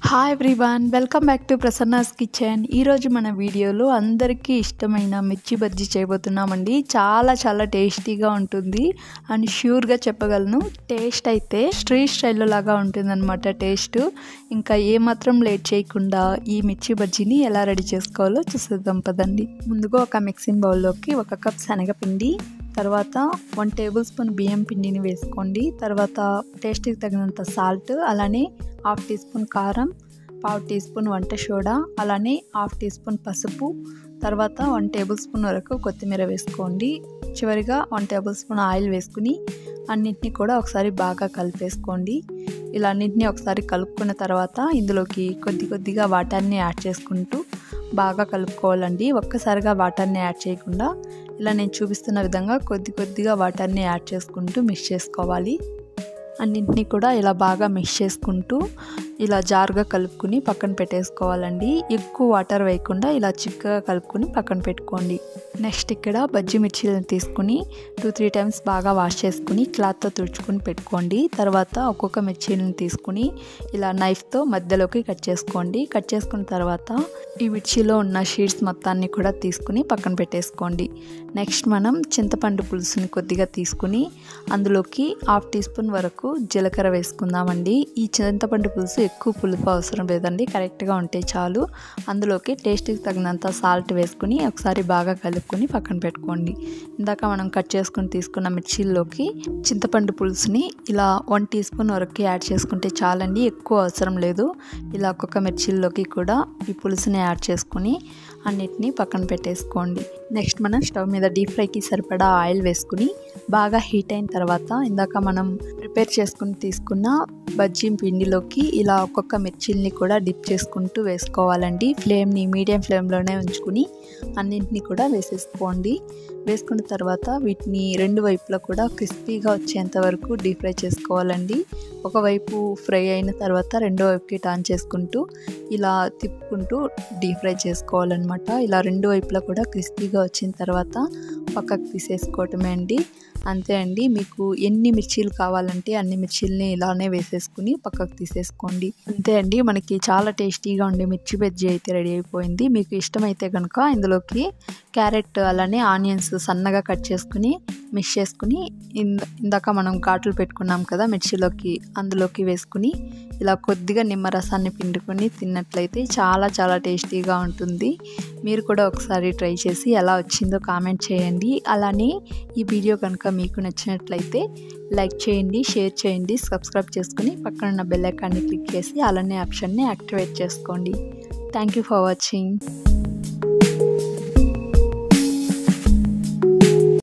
hi everyone welcome back to Prasanna's kitchen ఈరోజు మన వీడియోలో అందరికీ ఇష్టమైన మిర్చి బజ్జీ చేయబోతున్నామండి చాలా చాలా టేస్టీగా ఉంటుంది అండ్ ష్యూర్గా చెప్పగలను టేస్ట్ అయితే స్ట్రీట్ స్టైల్లో లాగా ఉంటుందన్నమాట టేస్ట్ ఇంకా ఏమాత్రం లేట్ చేయకుండా ఈ మిర్చి బజ్జీని ఎలా రెడీ చేసుకోవాలో చూసేద్దాం పదండి ముందుగా ఒక మిక్సింగ్ బౌల్లోకి ఒక కప్ శనగపిండి తర్వాత వన్ టేబుల్ స్పూన్ బియ్యం పిండిని వేసుకోండి తర్వాత టేస్ట్కి తగినంత సాల్ట్ అలానే హాఫ్ టీ స్పూన్ కారం పావు టీ స్పూన్ వంట సోడా అలానే హాఫ్ టీ స్పూన్ పసుపు తర్వాత వన్ టేబుల్ స్పూన్ వరకు కొత్తిమీర వేసుకోండి చివరిగా వన్ టేబుల్ స్పూన్ ఆయిల్ వేసుకుని అన్నింటినీ కూడా ఒకసారి బాగా కలిపేసుకోండి ఇలా అన్నింటినీ ఒకసారి కలుపుకున్న తర్వాత ఇందులోకి కొద్ది కొద్దిగా వాటర్ని యాడ్ చేసుకుంటూ బాగా కలుపుకోవాలండి ఒక్కసారిగా వాటర్ని యాడ్ చేయకుండా ఇలా నేను చూపిస్తున్న విధంగా కొద్ది కొద్దిగా వాటర్ని యాడ్ చేసుకుంటూ మిక్స్ చేసుకోవాలి అన్నింటినీ కూడా ఇలా బాగా మిక్స్ చేసుకుంటూ ఇలా జారుగా కలుపుకుని పక్కన పెట్టేసుకోవాలండి ఎక్కువ వాటర్ వేయకుండా ఇలా చిక్కగా కలుపుకొని పక్కన పెట్టుకోండి నెక్స్ట్ ఇక్కడ బజ్జి మిర్చీలను తీసుకుని టూ త్రీ టైమ్స్ బాగా వాష్ చేసుకుని క్లాత్తో తుడుచుకుని పెట్టుకోండి తర్వాత ఒక్కొక్క మిర్చీలను తీసుకుని ఇలా నైఫ్తో మధ్యలోకి కట్ చేసుకోండి కట్ చేసుకున్న తర్వాత ఈ మిర్చిలో ఉన్న షీట్స్ మొత్తాన్ని కూడా తీసుకుని పక్కన పెట్టేసుకోండి నెక్స్ట్ మనం చింతపండు పులుసుని కొద్దిగా తీసుకుని అందులోకి హాఫ్ టీ స్పూన్ వరకు జీలకర్ర వేసుకుందామండి ఈ చింతపండు పులుసు ఎక్కువ పులుపు అవసరం లేదండి కరెక్ట్గా ఉంటే చాలు అందులోకి టేస్ట్కి తగినంత సాల్ట్ వేసుకుని ఒకసారి బాగా కలుపుకొని పక్కన పెట్టుకోండి ఇందాక మనం కట్ చేసుకుని తీసుకున్న మిర్చీల్లోకి చింతపండు పులుసుని ఇలా వన్ టీ స్పూన్ వరకు యాడ్ చేసుకుంటే చాలండి ఎక్కువ అవసరం లేదు ఇలా ఒక్కొక్క మిర్చీల్లోకి కూడా ఈ పులుసుని యాడ్ చేసుకుని అన్నిటినీ పక్కన పెట్టేసుకోండి నెక్స్ట్ మనం స్టవ్ మీద డీప్ ఫ్రైకి సరిపడా ఆయిల్ వేసుకుని బాగా హీట్ అయిన తర్వాత ఇందాక మనం ప్రిపేర్ చేసుకుని తీసుకున్న బజ్జీ పిండిలోకి ఇలా ఒక్కొక్క మిర్చిల్ని కూడా డిప్ చేసుకుంటూ వేసుకోవాలండి ఫ్లేమ్ని మీడియం ఫ్లేమ్లోనే ఉంచుకుని అన్నింటినీ కూడా వేసేసుకోండి వేసుకున్న తర్వాత వీటిని రెండు వైపులా కూడా క్రిస్పీగా వచ్చేంత వరకు డీప్ ఫ్రై చేసుకోవాలండి ఒకవైపు ఫ్రై అయిన తర్వాత రెండో వైపుకి టర్న్ చేసుకుంటూ ఇలా తిప్పుకుంటూ డీప్ ఫ్రై చేసుకోవాలన్నమాట ఇలా రెండు వైపులా కూడా క్రిస్పీగా వచ్చిన తర్వాత పక్కకు తీసేసుకోవటమే అండి అంతే అండి మీకు ఎన్ని మిర్చీలు కావాలంటే అన్ని మిర్చీలని ఇలానే వేసేసుకుని పక్కకు తీసేసుకోండి అంతే అండి మనకి చాలా టేస్టీగా ఉండే మిర్చి బజ్జీ అయితే రెడీ అయిపోయింది మీకు ఇష్టమైతే కనుక ఇందులోకి క్యారెట్ అలానే ఆనియన్స్ సన్నగా కట్ చేసుకుని మిక్స్ చేసుకుని ఇంద ఇందాక మనం ఘాట్లు పెట్టుకున్నాం కదా మిర్చిలోకి అందులోకి వేసుకుని ఇలా కొద్దిగా నిమ్మరసాన్ని పిండుకొని తిన్నట్లయితే చాలా చాలా టేస్టీగా ఉంటుంది మీరు కూడా ఒకసారి ట్రై చేసి ఎలా వచ్చిందో కామెంట్ చేయండి అలానే ఈ వీడియో కనుక మీకు నచ్చినట్లయితే లైక్ చేయండి షేర్ చేయండి సబ్స్క్రైబ్ చేసుకుని పక్కన ఉన్న బెల్ ఐకాన్ని క్లిక్ చేసి అలానే ఆప్షన్ని యాక్టివేట్ చేసుకోండి థ్యాంక్ యూ ఫర్ వాచింగ్